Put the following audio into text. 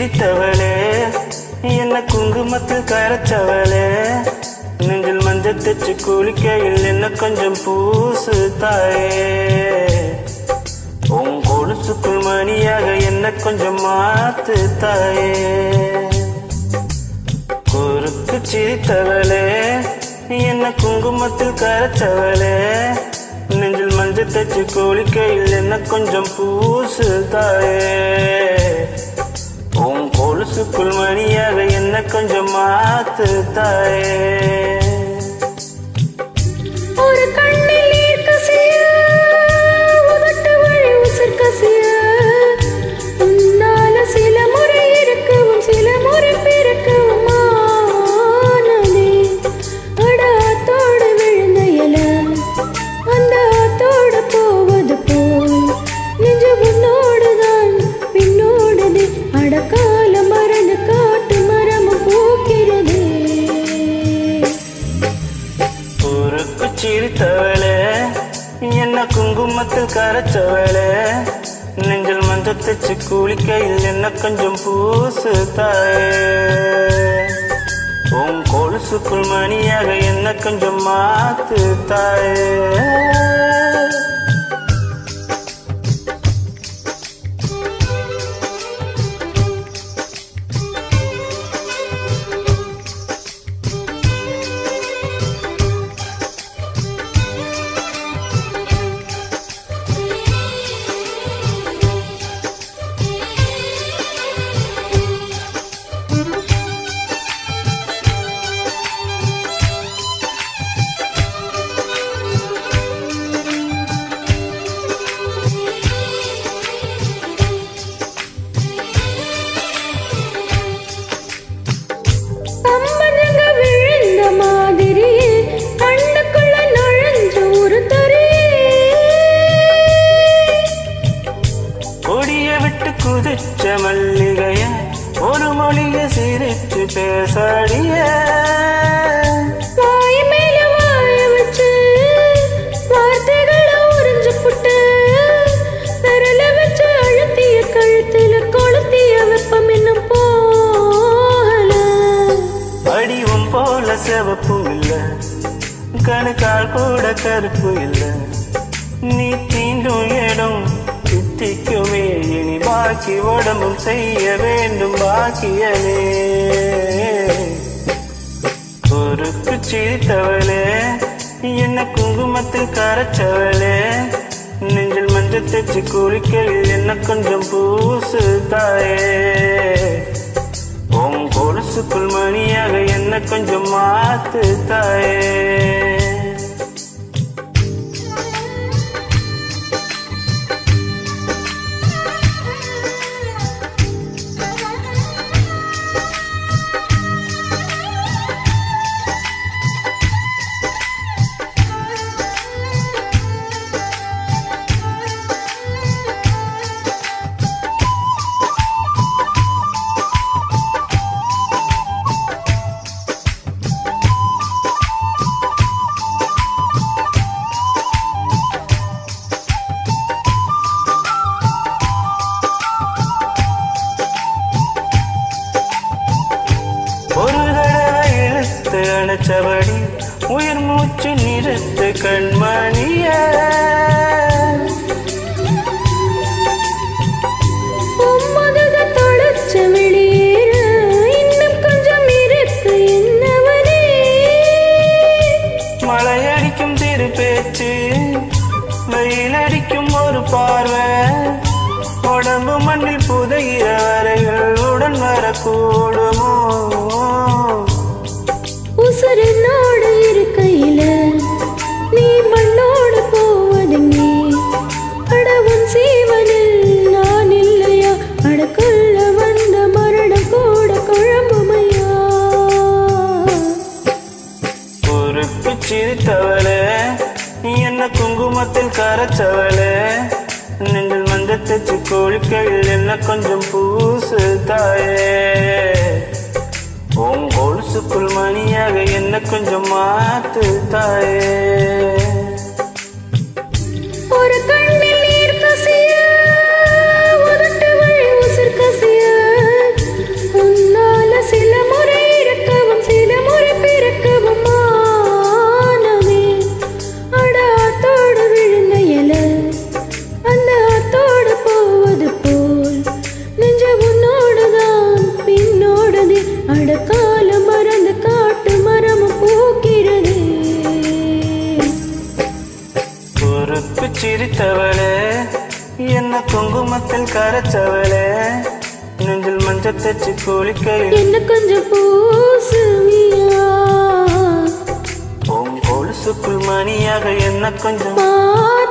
சிரித்தவளே என்ன குங்குமத்தில் கரைச்சவளே நெஞ்சில் மஞ்சள் தச்சு குளிக்கையில் என்ன கொஞ்சம் பூசு தாயே உன் கொலுசுக்குள் மணியாக என்ன கொஞ்சம் மாத்து தாயே குறுக்கு சிரித்தவளே என்ன குங்குமத்தில் கரைச்சவளே நெஞ்சில் மஞ்சள் தச்சு குளிக்கையில் என்ன கொஞ்சம் பூசு தாயே உன் கொலுசுக்குள் மணியாக என்ன கொஞ்சம் மாத்து தாயே ஒரு கண்ணில் நீர் கசிய உதட்டு வழி உசிர் கசிய உன்னால சில முறை இருக்கவும் சில முறை பிறக்கவும் ஆனதே அட ஆத்தோடு விழுந்த இல அந்த ஆத்தோடு போவது போல் நெஞ்சு உன்னோடுதான் பின்னோடுதே அடக்கால மரண காட்டு மரமும் பூக்கிறதே ஊருக்கு சிரித்தவளே என்ன குங்குமத்தில் கரைச்சவளே நெஞ்சில் மஞ்சள் தச்சு குளிக்கையில் என்ன கொஞ்சம் பூசு தாயே உன் கொலுசுக்குள் மணியாக என்ன கொஞ்சம் மாத்து தாயே அம்மனங்க விழுந்த மாதிரியே கண்ணுக்குள்ள நுழைஞ்ச ஒரு கொடிய விட்டு குதிச்ச மல்லிகைய ஒரு மொழிய சிரிச்சு பேசாடிய வாய் மேல வாய வச்சு வார்த்தைகளை உறிஞ்சு புட்டு விரல வச்சு அழுத்திய கழுத்துல கொளுத்திய வெப்பம் இன்னும் போகல வடிவம் போல சிவப்பும் இல்ல கணுக்கால் கூட கருப்பு இல்ல நீ தீண்டும் இடம் தித்திக்குமே இனி பாக்கி உடம்பும் செய்ய வேண்டும் பாக்கியமே குறுக்கு சிரித்தவளே என்ன குங்குமத்தில் கரைச்சவளே நெஞ்சில் மஞ்சள் தச்சு குளிக்கையில் என்ன கொஞ்சம் பூசு தாயே உன் கொலுசுக்குள் மணியாக என்ன கொஞ்சம் மாத்து தாயே ஒரு தடவை இழுத்து அணைச்சபடி உயிர் மூச்சு நிறுத்து கண்மணிய உம்மதுக தொலைச்ச வெளியேற இன்னும் கொஞ்சம் இருக்கு என்னவனே மழையடிக்கும் திரு பேச்சு வெயில் அடிக்கும் ஒரு பார்வை உடம்பு மண்ணில் புதைகிற வரைகள் உடன் வரக்கூடுமோ உசுரனோடு இருக்கையில நீ மண்ணோடு போவதெங்கே அடவும் சீவனில் நான் இல்லையா அடக்குள்ள வந்த மரணம் கூட குழம்புமையா குறுக்கு சிரித்தவளே நீ என்ன குங்குமத்தில் கரைச்சவளே நெஞ்சில் மஞ்சள் தச்சு கோழிக்கையில் என்ன கொஞ்சம் பூசு தாயே உன் கொலுசுக்குள் மணியாக என்ன கொஞ்சம் மாத்து தாயே ஒரு கண்ணில் நீர் கசிய உதட்டு வழி உசிர் கசிய மஞ்சள் கரைச்சவளே நெஞ்சில் மஞ்சள் தச்சு குளிக்கையில் என்ன கொஞ்சம் பூசுவியா உன் கொலுசுக்குள் மணியாக என்ன கொஞ்சம் மாறுவியா